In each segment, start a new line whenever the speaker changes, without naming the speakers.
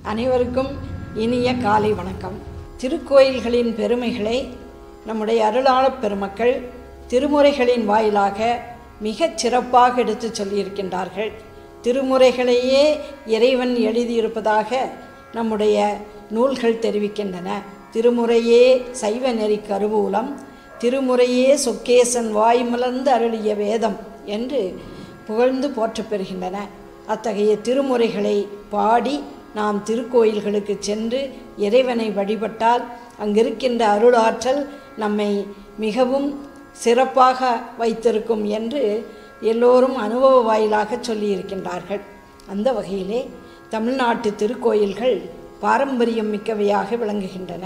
அனைவருக்கும் இனிய காலை வணக்கம் திருக்கோயில்களின் பெருமைகளை நம்முடைய அருளாளப் பெருமக்கள் திருமுறைகளின் வாயிலாக மிகச் சிறப்பாக எடுத்துச் சொல்லியிருக்கின்றார்கள் திருமுறைகளையே இறைவன் எழுதியிருப்பதாக நம்முடைய நூல்கள் தெரிவிக்கின்றன திருமுறையே சைவ நெறி கருவூலம் திருமுறையே சொக்கேசன் வாய் மலர்ந்து அருளிய வேதம் என்று புகழ்ந்து போற்றப் பெறுகின்றன அத்தகைய திருமுறைகளை பாடி நாம் திருக்கோயில்களுக்கு சென்று இறைவனை வழிபட்டால் அங்கிருக்கின்ற அருளாற்றல் நம்மை மிகவும் சிறப்பாக வைத்திருக்கும் என்று எல்லோரும் அனுபவ வாயிலாக சொல்லியிருக்கின்றார்கள் அந்த வகையிலே தமிழ்நாட்டு திருக்கோயில்கள் பாரம்பரியம் மிக்கவையாக விளங்குகின்றன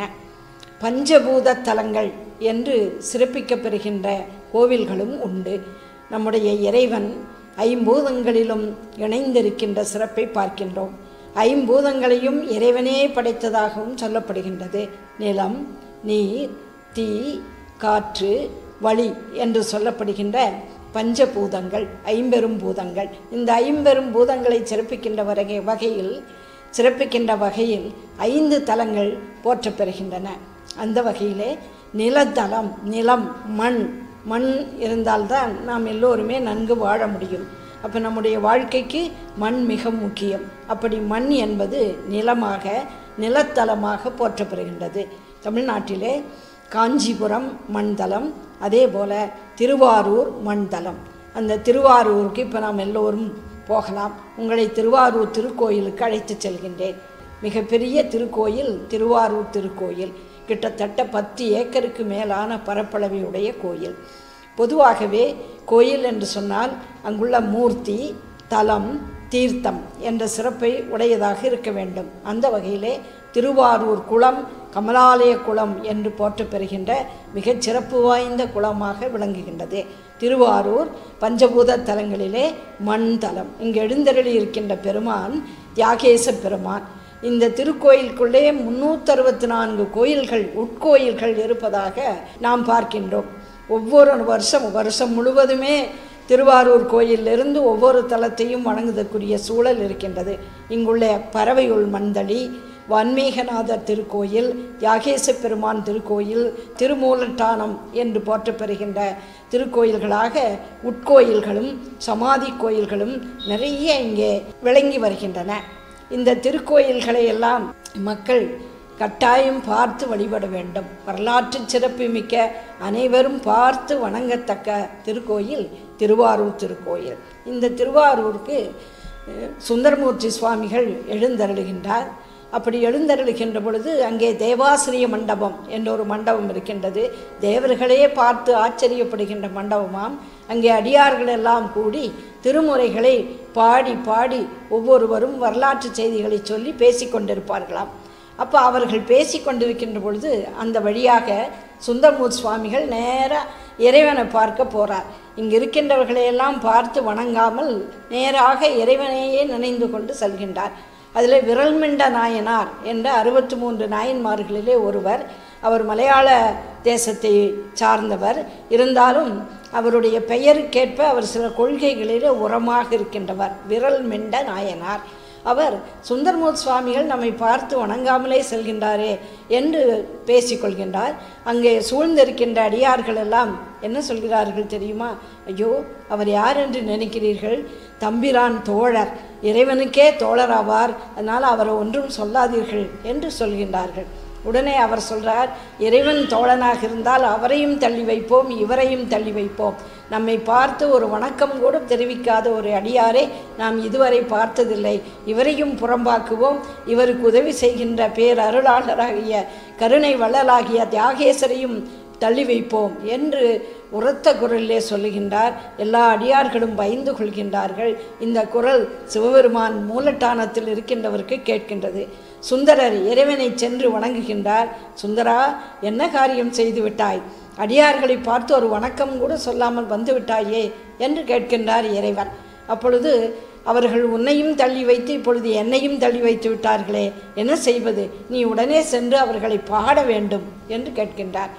பஞ்சபூத தலங்கள் என்று சிறப்பிக்கப்பெறுகின்ற கோவில்களும் உண்டு நம்முடைய இறைவன் ஐம்பூதங்களிலும் இணைந்திருக்கின்ற சிறப்பை பார்க்கின்றோம் ஐம்பூதங்களையும் இறைவனே படைத்ததாகவும் சொல்லப்படுகின்றது நிலம் நீர் தீ காற்று வழி என்று சொல்லப்படுகின்ற பஞ்சபூதங்கள் ஐம்பெரும் பூதங்கள் இந்த ஐம்பெரும் பூதங்களை சிறப்பிக்கின்ற வகை வகையில் சிறப்பிக்கின்ற வகையில் ஐந்து தலங்கள் போற்றப் பெறுகின்றன அந்த வகையிலே நிலத்தலம் நிலம் மண் மண் இருந்தால்தான் நாம் எல்லோருமே நன்கு வாழ முடியும் அப்போ நம்முடைய வாழ்க்கைக்கு மண் மிக முக்கியம் அப்படி மண் என்பது நிலமாக நிலத்தலமாக போற்றப்படுகின்றது தமிழ்நாட்டிலே காஞ்சிபுரம் மண்தலம் அதே போல் திருவாரூர் மண்தலம் அந்த திருவாரூருக்கு இப்போ நாம் எல்லோரும் போகலாம் உங்களை திருவாரூர் திருக்கோயிலுக்கு அழைத்து செல்கின்றேன் மிகப்பெரிய திருக்கோயில் திருவாரூர் திருக்கோயில் கிட்டத்தட்ட பத்து ஏக்கருக்கு மேலான பரப்பளவையுடைய கோயில் பொதுவாகவே கோயில் என்று சொன்னால் அங்குள்ள மூர்த்தி தலம் தீர்த்தம் என்ற சிறப்பை உடையதாக இருக்க வேண்டும் அந்த வகையிலே திருவாரூர் குளம் கமலாலய குளம் என்று போற்றப் பெறுகின்ற மிகச் சிறப்பு வாய்ந்த குளமாக விளங்குகின்றது திருவாரூர் பஞ்சபூத தலங்களிலே மண் தலம் இங்கு எழுந்தருளி இருக்கின்ற பெருமான் தியாகேச பெருமான் இந்த திருக்கோயிலுக்குள்ளே முன்னூற்றறுபத்தி நான்கு கோயில்கள் உட்கோயில்கள் இருப்பதாக நாம் பார்க்கின்றோம் ஒவ்வொரு வருஷம் வருஷம் முழுவதுமே திருவாரூர் கோயிலிருந்து ஒவ்வொரு தலத்தையும் வணங்குதற்குரிய சூழல் இருக்கின்றது இங்குள்ள பறவையுள் மந்தளி வன்மீகநாதர் திருக்கோயில் யாகேச பெருமான் திருக்கோயில் திருமூலட்டானம் என்று போற்றப்பெறுகின்ற திருக்கோயில்களாக உட்கோயில்களும் சமாதி கோயில்களும் நிறைய இங்கே விளங்கி வருகின்றன இந்த திருக்கோயில்களை எல்லாம் மக்கள் கட்டாயம் பார்த்து வழிபட வேண்டும் வரலாற்று சிறப்பு மிக்க அனைவரும் பார்த்து வணங்கத்தக்க திருக்கோயில் திருவாரூர் திருக்கோயில் இந்த திருவாரூருக்கு சுந்தரமூர்த்தி சுவாமிகள் எழுந்தருளுகின்றார் அப்படி எழுந்தருளுகின்ற பொழுது அங்கே தேவாசிரிய மண்டபம் என்ற ஒரு மண்டபம் இருக்கின்றது தேவர்களே பார்த்து ஆச்சரியப்படுகின்ற மண்டபமாம் அங்கே அடியார்கள் எல்லாம் கூடி திருமுறைகளை பாடி பாடி ஒவ்வொருவரும் வரலாற்று செய்திகளை சொல்லி பேசிக்கொண்டிருப்பார்களாம் அப்போ அவர்கள் பேசி கொண்டிருக்கின்ற பொழுது அந்த வழியாக சுந்தரமூர் சுவாமிகள் நேராக இறைவனை பார்க்க போகிறார் இங்கு இருக்கின்றவர்களையெல்லாம் பார்த்து வணங்காமல் நேராக இறைவனையே நினைந்து கொண்டு செல்கின்றார் அதில் விரல்மிண்ட நாயனார் என்ற அறுபத்தி மூன்று நாயன்மார்களிலே ஒருவர் அவர் மலையாள தேசத்தை சார்ந்தவர் இருந்தாலும் அவருடைய பெயருக்கேற்ப அவர் சில கொள்கைகளிலே உரமாக இருக்கின்றவர் விரல் மிண்ட நாயனார் அவர் சுந்தர்மூர்த்தி சுவாமிகள் நம்மை பார்த்து வணங்காமலே செல்கின்றாரே என்று பேசிக்கொள்கின்றார் அங்கே சூழ்ந்திருக்கின்ற அடியார்கள் எல்லாம் என்ன சொல்கிறார்கள் தெரியுமா ஐயோ அவர் யார் என்று நினைக்கிறீர்கள் தம்பிரான் தோழர் இறைவனுக்கே தோழராவார் அதனால் அவரை ஒன்றும் சொல்லாதீர்கள் என்று சொல்கின்றார்கள் உடனே அவர் சொல்கிறார் இறைவன் தோழனாக இருந்தால் அவரையும் தள்ளி வைப்போம் இவரையும் தள்ளி வைப்போம் நம்மை பார்த்து ஒரு வணக்கம் கூட தெரிவிக்காத ஒரு அடியாரை நாம் இதுவரை பார்த்ததில்லை இவரையும் புறம்பாக்குவோம் இவருக்கு உதவி செய்கின்ற பேரருளாளராகிய கருணை வள்ளலாகிய தியாகேசரையும் தள்ளி வைப்போம் என்று உரத்த குரலிலே சொல்லுகின்றார் எல்லா அடியார்களும் பயந்து கொள்கின்றார்கள் இந்த குரல் சிவபெருமான் மூலட்டானத்தில் இருக்கின்றவருக்கு கேட்கின்றது சுந்தரர் இறைவனை சென்று வணங்குகின்றார் சுந்தரா என்ன காரியம் செய்து விட்டாய் அடியார்களை பார்த்து ஒரு வணக்கம் கூட சொல்லாமல் வந்து விட்டாயே என்று கேட்கின்றார் இறைவன் அப்பொழுது அவர்கள் உன்னையும் தள்ளி வைத்து இப்பொழுது என்னையும் தள்ளி வைத்து விட்டார்களே என்ன செய்வது நீ உடனே சென்று அவர்களை பாட வேண்டும் என்று கேட்கின்றார்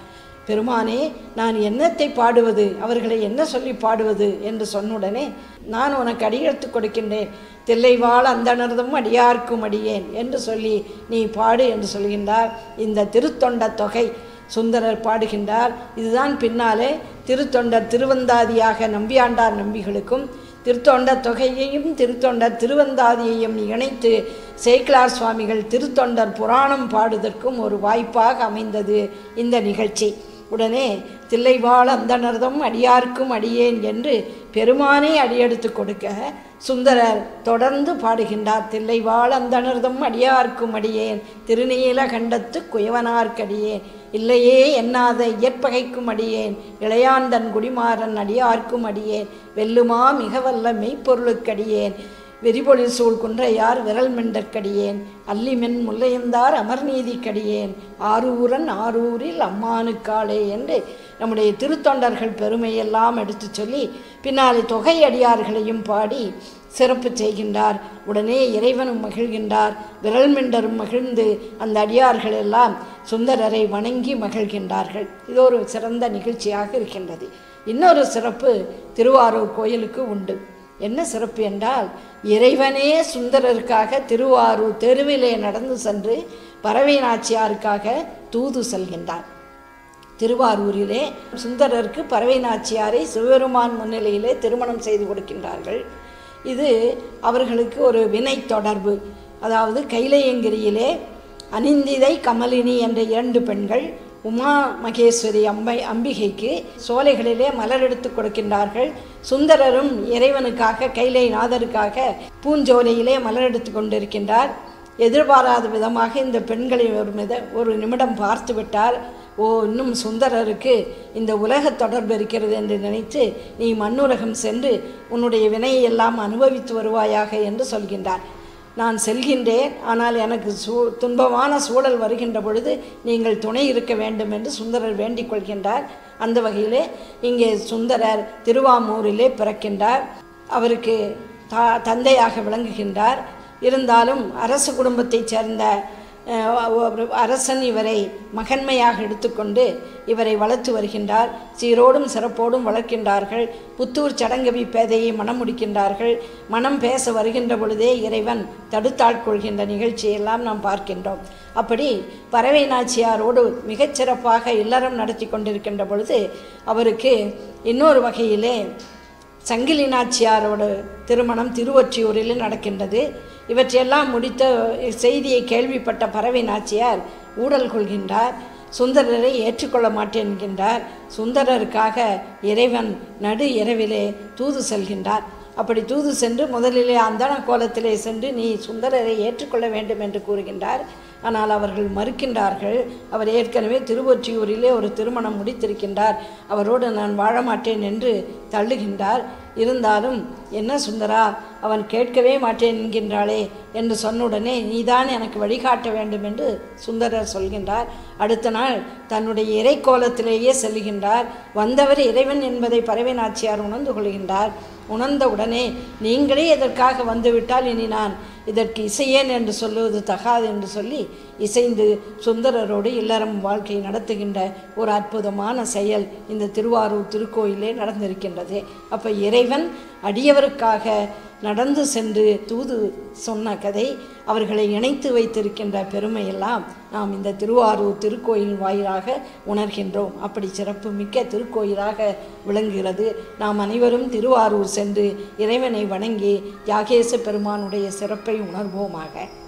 பெருமானே நான் என்னத்தை பாடுவது அவர்களை என்ன சொல்லி பாடுவது என்று சொன்னுடனே நான் உனக்கு அடியெடுத்து கொடுக்கின்றேன் தில்லைவாழ் அந்தனர்தம் அடியார்க்கும் அடியேன் என்று சொல்லி நீ பாடு என்று சொல்கின்றார் இந்த திருத்தொண்ட தொகை சுந்தரர் பாடுகின்றார் இதுதான் பின்னாலே திருத்தொண்டர் திருவந்தாதியாக நம்பியாண்டார் நம்பிகளுக்கும் திருத்தொண்டர் தொகையையும் திருத்தொண்டர் திருவந்தாதியையும் இணைத்து சேக்கிலார் சுவாமிகள் திருத்தொண்டர் புராணம் பாடுவதற்கும் ஒரு வாய்ப்பாக அமைந்தது இந்த நிகழ்ச்சி உடனே தில்லைவாழ் அந்தனர்தம் அடியார்க்கும் அடியேன் என்று பெருமானே அடியெடுத்து கொடுக்க சுந்தரர் தொடர்ந்து பாடுகின்றார் தில்லைவாழ் அந்தனர்தம் அடியார்க்கும் அடியேன் திருநீல கண்டத்து குயவனார்க்கடியேன் இல்லையே எண்ணாத இயற்பகைக்கும் அடியேன் இளையாந்தன் குடிமாறன் அடியார்க்கும் அடியேன் வெல்லுமா மிக வல்ல மெய்ப்பொருளுக்கடியேன் வெறிபொழில் சூழ் குன்றையார் விரல் மெண்டற்கடியேன் அல்லிமென் முல்லையந்தார் அமர்நீதிக்கடியேன் ஆரூரன் ஆரூரில் அம்மானுக்காளே என்று நம்முடைய திருத்தொண்டர்கள் பெருமையெல்லாம் எடுத்துச் சொல்லி பின்னாலே தொகை அடியார்களையும் பாடி சிறப்பு செய்கின்றார் உடனே இறைவனும் மகிழ்கின்றார் விரல் மெண்டரும் மகிழ்ந்து அந்த அடியார்கள் எல்லாம் சுந்தரரை வணங்கி மகிழ்கின்றார்கள் இது ஒரு சிறந்த நிகழ்ச்சியாக இருக்கின்றது இன்னொரு சிறப்பு திருவாரூர் கோயிலுக்கு உண்டு என்ன சிறப்பு என்றால் இறைவனே சுந்தரருக்காக திருவாரூர் தெருவிலே நடந்து சென்று பறவை நாச்சியாருக்காக தூது செல்கின்றார் திருவாரூரிலே சுந்தரருக்கு பறவை நாச்சியாரை சிவபெருமான் முன்னிலையிலே திருமணம் செய்து கொடுக்கின்றார்கள் இது அவர்களுக்கு ஒரு வினை தொடர்பு அதாவது கைலையங்கிரியிலே அனிந்திதை கமலினி என்ற இரண்டு பெண்கள் உமா மகேஸ்வரி அம்பை அம்பிகைக்கு சோலைகளிலே மலர் எடுத்து கொடுக்கின்றார்கள் சுந்தரரும் இறைவனுக்காக கைலை நாதருக்காக பூஞ்சோலையிலே மலர் எடுத்து கொண்டிருக்கின்றார் எதிர்பாராத விதமாக இந்த பெண்களை ஒரு மித ஒரு நிமிடம் பார்த்து விட்டார் ஓ இன்னும் சுந்தரருக்கு இந்த உலக தொடர்பு இருக்கிறது என்று நினைத்து நீ மண்ணுலகம் சென்று உன்னுடைய வினையை எல்லாம் அனுபவித்து வருவாயாக என்று சொல்கின்றார் நான் செல்கின்றேன் ஆனால் எனக்கு சூ துன்பமான சூழல் வருகின்ற பொழுது நீங்கள் துணை இருக்க வேண்டும் என்று சுந்தரர் வேண்டிக் கொள்கின்றார் அந்த வகையிலே இங்கே சுந்தரர் திருவாமூரிலே பிறக்கின்றார் அவருக்கு தா தந்தையாக விளங்குகின்றார் இருந்தாலும் அரச குடும்பத்தைச் சேர்ந்த அஹ், ஒரு அரசன் இவரை மகன்மையாக எடுத்துக்கொண்டு இவரை வளர்த்து வருகின்றார் சீரோடும் சிறப்போடும் வளர்க்கின்றார்கள் புத்தூர் சடங்கவி பேதையை மனம் முடிக்கின்றார்கள் மனம் பேச வருகின்ற பொழுதே இறைவன் தடுத்தாட்கொள்கின்ற நிகழ்ச்சியெல்லாம் நாம் பார்க்கின்றோம் அப்படி பறவை நாச்சியாரோடு மிகச்சிறப்பாக இல்லறம் நடத்தி கொண்டிருக்கின்ற பொழுது அவருக்கு இன்னொரு வகையிலே சங்கிலி நாச்சியாரோட திருமணம் திருவொற்றியூரில் நடக்கின்றது இவற்றையெல்லாம் முடித்த செய்தியை கேள்விப்பட்ட பறவை நாச்சியார் ஊடல் கொள்கின்றார் சுந்தரரை ஏற்றுக்கொள்ள மாட்டேன் என்கின்றார் சுந்தரருக்காக இறைவன் நடு இரவிலே தூது செல்கின்றார் அப்படி தூது சென்று முதலிலே அந்தன கோலத்திலே சென்று நீ சுந்தரரை ஏற்றுக்கொள்ள வேண்டும் என்று கூறுகின்றார் ஆனால் அவர்கள் மறுக்கின்றார்கள் அவர் ஏற்கனவே திருவொற்றியூரிலே ஒரு திருமணம் முடித்திருக்கின்றார் அவரோடு நான் வாழ மாட்டேன் என்று தள்ளுகின்றார் இருந்தாலும் என்ன சுந்தரா அவன் கேட்கவே மாட்டேன் என்கின்றாளே என்று சொன்னுடனே நீதான் எனக்கு வழிகாட்ட வேண்டும் என்று சுந்தரர் சொல்கின்றார் அடுத்த நாள் தன்னுடைய இறைக்கோலத்திலேயே செல்கின்றார் வந்தவர் இறைவன் என்பதை பறவை நாச்சியார் உணர்ந்து கொள்கின்றார் உணர்ந்த உடனே நீங்களே இதற்காக வந்துவிட்டால் இனி நான் இதற்கு இசையேன் என்று சொல்லுவது தகாது என்று சொல்லி இசைந்து சுந்தரரோடு இல்லறம் வாழ்க்கை நடத்துகின்ற ஒரு அற்புதமான செயல் இந்த திருவாரூர் திருக்கோயிலே நடந்திருக்கின்றது அப்போ இறைவன் அடியவருக்காக நடந்து சென்று தூது சொன்ன கதை அவர்களை இணைத்து வைத்திருக்கின்ற பெருமையெல்லாம் நாம் இந்த திருவாரூர் திருக்கோயில் வாயிலாக உணர்கின்றோம் அப்படி சிறப்பு மிக்க திருக்கோயிலாக விளங்குகிறது நாம் அனைவரும் திருவாரூர் சென்று இறைவனை வணங்கி யாகேச பெருமானுடைய சிறப்பை உணர்வோமாக